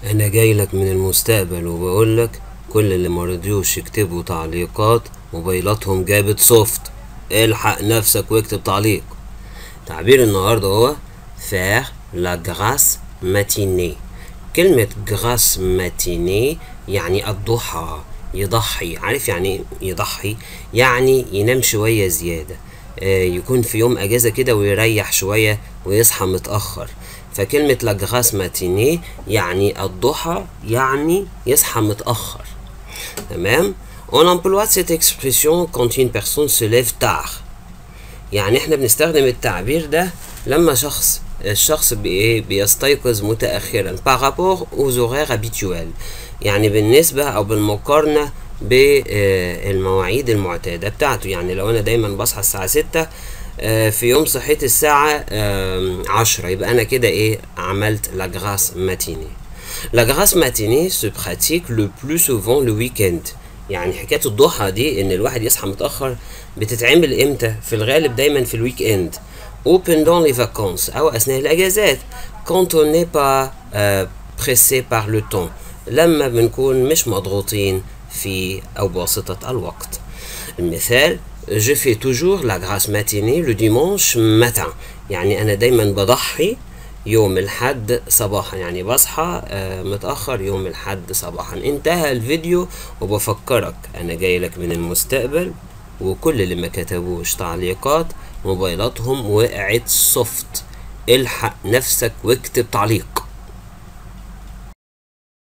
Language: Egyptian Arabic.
انا جاي لك من المستقبل وبقول لك كل اللي مرضيوش يكتبوا تعليقات موبايلاتهم جابت سوفت الحق نفسك واكتب تعليق تعبير النهارده هو faire la grâce matinée كلمة grâce matinée يعني الضحى يضحي عارف يعني يضحي يعني ينام شوية زيادة آه، يكون في يوم اجازة كده ويريح شوية ويصحى متأخر فكلمة لا جراس ماتيني يعني الضحى يعني يصحى متأخر تمام On emploie cette expression quand une personne se lève tard يعني احنا بنستخدم التعبير ده لما شخص الشخص بإيه بيستيقظ متأخرا par rapport aux horaires habituels يعني بالنسبة أو بالمقارنة بالمواعيد المعتادة بتاعته يعني لو أنا دايما بصحى الساعة ستة آه، في يوم صحيت الساعة آم، عشرة يبقى أنا كده إيه عملت la grâce matinée La grâce matinée se pratique le plus souvent le week-end يعني حكاية الضحى دي إن الواحد يصحى متأخر بتتعمل إمتى؟ في الغالب دايما في الويك إند ou pendant les vacances أو أثناء الأجازات quand on n'est pas euh, pressé par le temps لما بنكون مش مضغوطين في أو بواسطة الوقت المثال je fais toujours la grasse matinée le dimanche matin يعني أنا دايما بضحي يوم الحد صباحا يعني بصحى آه، متأخر يوم الحد صباحا انتهى الفيديو وبفكرك أنا جاي لك من المستقبل وكل اللي ما كتبوش تعليقات موبايلاتهم وقعت سوفت الحق نفسك واكتب تعليق